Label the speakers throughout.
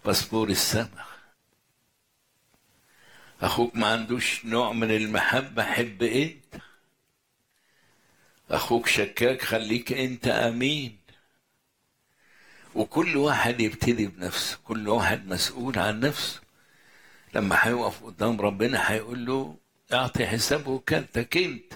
Speaker 1: باسبور السماء اخوك ما عندوش نوع من المحبة حب انت اخوك شكاك خليك انت امين وكل واحد يبتدي بنفسه كل واحد مسؤول عن نفسه لما هيقف قدام ربنا هيقول له اعطي حساب وكالتك انت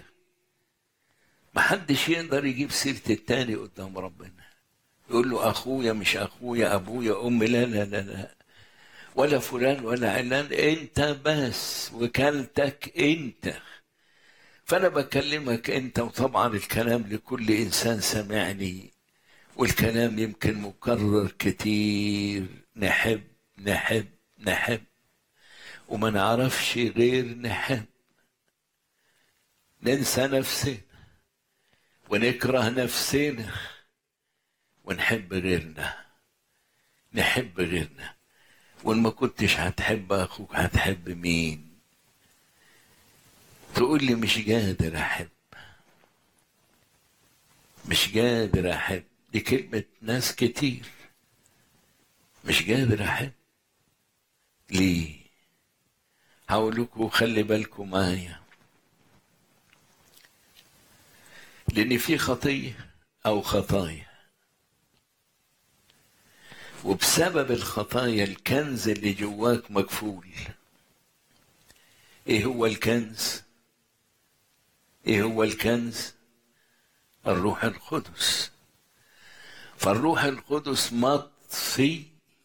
Speaker 1: محدش يقدر يجيب سيرة التاني قدام ربنا يقول له اخويا مش اخويا ابويا امي لا لا لا لا ولا فلان ولا علان انت بس وكالتك انت فانا بكلمك انت وطبعا الكلام لكل انسان سمعني والكلام يمكن مكرر كتير نحب نحب نحب وما نعرفش غير نحب ننسى نفسنا ونكره نفسنا ونحب غيرنا نحب غيرنا وان ما كنتش هتحب اخوك هتحب مين تقول لي مش قادر احب مش قادر احب دي كلمة ناس كتير مش قادر احب ليه هقول لكم خلي بالكم معايا لان في خطيه او خطايا وبسبب الخطايا الكنز اللي جواك مكفول ايه هو الكنز ايه هو الكنز الروح القدس فالروح القدس مطفي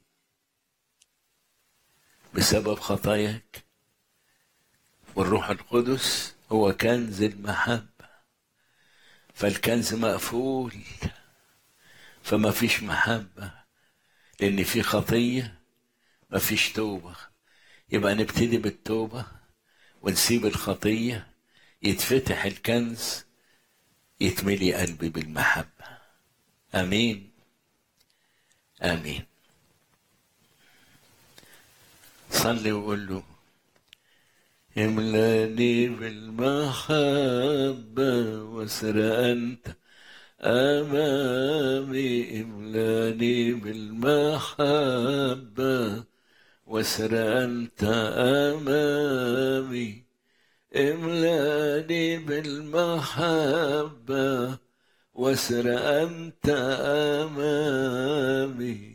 Speaker 1: بسبب خطاياك والروح القدس هو كنز المحبة فالكنز مقفول فما فيش محبة لأن في خطية ما فيش توبة يبقى نبتدي بالتوبة ونسيب الخطية يتفتح الكنز يتملي قلبي بالمحبة آمين آمين صلي وقول له املاني بالمحبة واسر أنت أمامي املاني بالمحبة واسر أنت أمامي املاني بالمحبة واسر أنت أمامي